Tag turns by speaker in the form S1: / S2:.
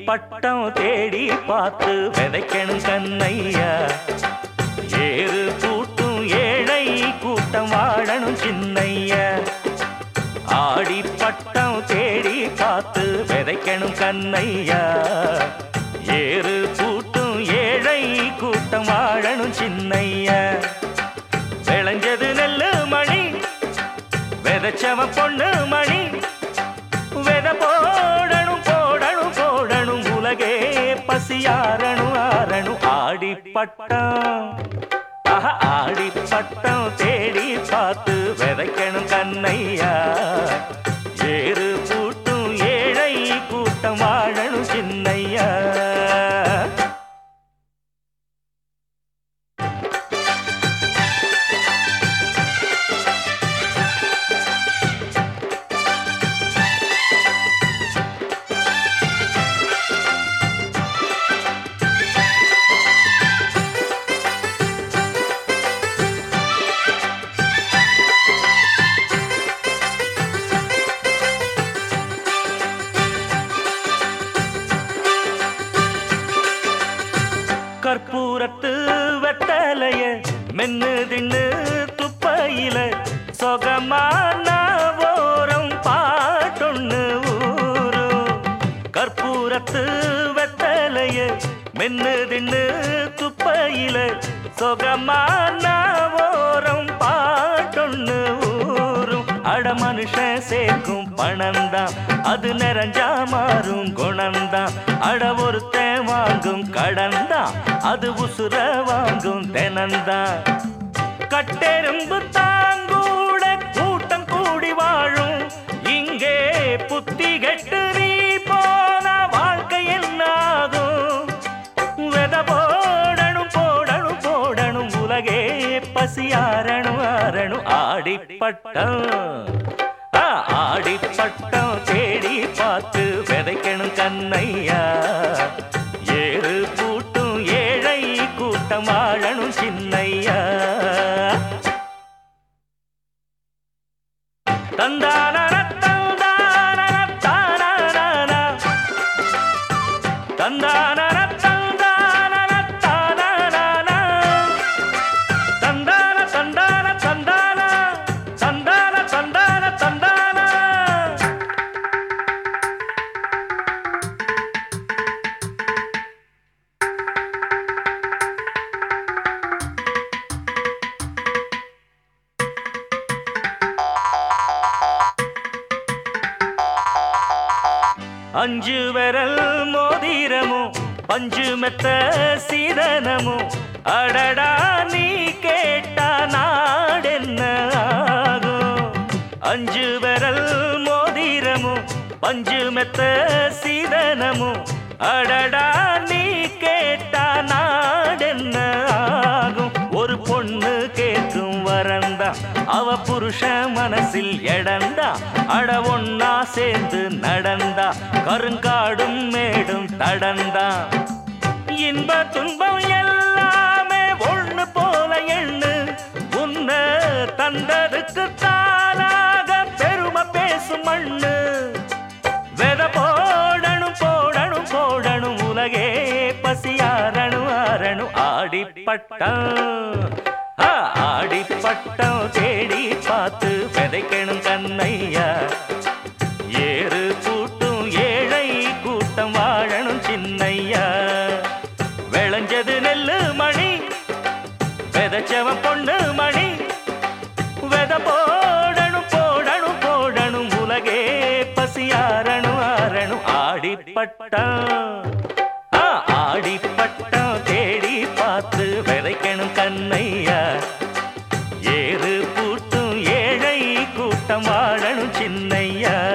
S1: பட்டம் தேடி பார்த்து விதைக்கணும் கண்ணையா ஏறு கூட்டும் ஏழை கூட்டம் வாழணும் சின்னையா ஆடி பட்டம் தேடி பார்த்து விதைக்கணும் கண்ணையா ஏறு கூட்டும் ஏழை கூட்டம் வாழணும் சின்னையா விளைஞ்சது நெல்லு மணி விதைச்சவ பொண்ணு மணி வித போடணும் போடணும் போடணும் உலகே பசியாரணும் ஆரணும் ஆடி பட்டம் ஆஹா, ஆடி பட்டம் தேடி பார்த்து விதைக்கணும் கண்ணையா ஏறு கூட்டும் ஏழை கூட்டம் வாழணும் சின்னையா கற்பூரத்து வெத்தலைய மென்னு தின்னு துப்பையில சொகமான ஓரம் பாட்டொன்னு ஊரும் கற்பூரத்து வெத்தலைய மென்னு தின்னு துப்பையில சொகமான ஓரம் பாட்டொன்னு ஊரும் அட மனுஷன் சேர்க்கும் பணம்தான் அது நிறைஞ்சா மாறும் குணம்தான் அட ஒருத்தன் வாங்கும் கடன்தான் அது உசுர வாங்கும் தினந்தான் கட்டெரும்பு தாங்கூட கூட்டம் கூடி வாழும் இங்கே புத்தி கெட்டு நீ போன வாழ்க்கை என்னாகும் வெத போடணும் போடணும் போடணும் உலகே பசியாரணும் ஆரணும் ஆடிப்பட்டம் ஆ, ஆடிப்பட்டம் தேடி பார்த்து விதைக்கணும் கண்ணையா ஏறு கூட்டும் ஏழை கூட்டம் வாழணும் சின்னையா தந்தான தந்தான தானானா தந்தான தந்தான தானானா தந்தான தந்தான தந்தான தந்தான தந்தான தந்தான அஞ்சு விரல் மோதிரமும் பஞ்சு மெத்த சீதனமும் அடடா நீ கேட்டா நாடென்ன ஆகும் அஞ்சு விரல் மோதிரமும் பஞ்சு மெத்த சீதனமும் அடடா நீ கேட்டா நாடென்ன ஆகும் ஒரு பொண்ணு கேட்கும் வரந்தா அவ புருஷ மனசில் எடந்தா அட ஒன்னா சேர்ந்து நடந்தா கருங்காடும் மேடும் தடந்தா இன்ப துன்பம் எல்லாமே ஒண்ணு போல எண்ணு உன்ன தந்ததுக்கு தானாக பெருமை பேசும் மண்ணு வெத போடணும் போடணும் போடணும் உலகே பசியாரணும் ஆரணும் ஆடிப்பட்டம் ஆ, ஆடிப்பட்டம் தேடி பார்த்து விதைக்கணும் கண்ணையா ஏறு கூட்டும் ஏழை கூட்டம் வாழணும் சின்னையா விளைஞ்சது நெல்லு மணி விதைச்சவன் பொண்ணு மணி வெத போடணும் போடணும் போடணும் உலகே பசியாரணும் ஆரணும் ஆடிப்பட்டம் ஆ, ஆடிப்பட்டம் தேடி பார்த்து விதைக்கணும் கண்ணையா ஏறு கூட்டும் ஏழை கூட்டம் வாழணும் சின்னையா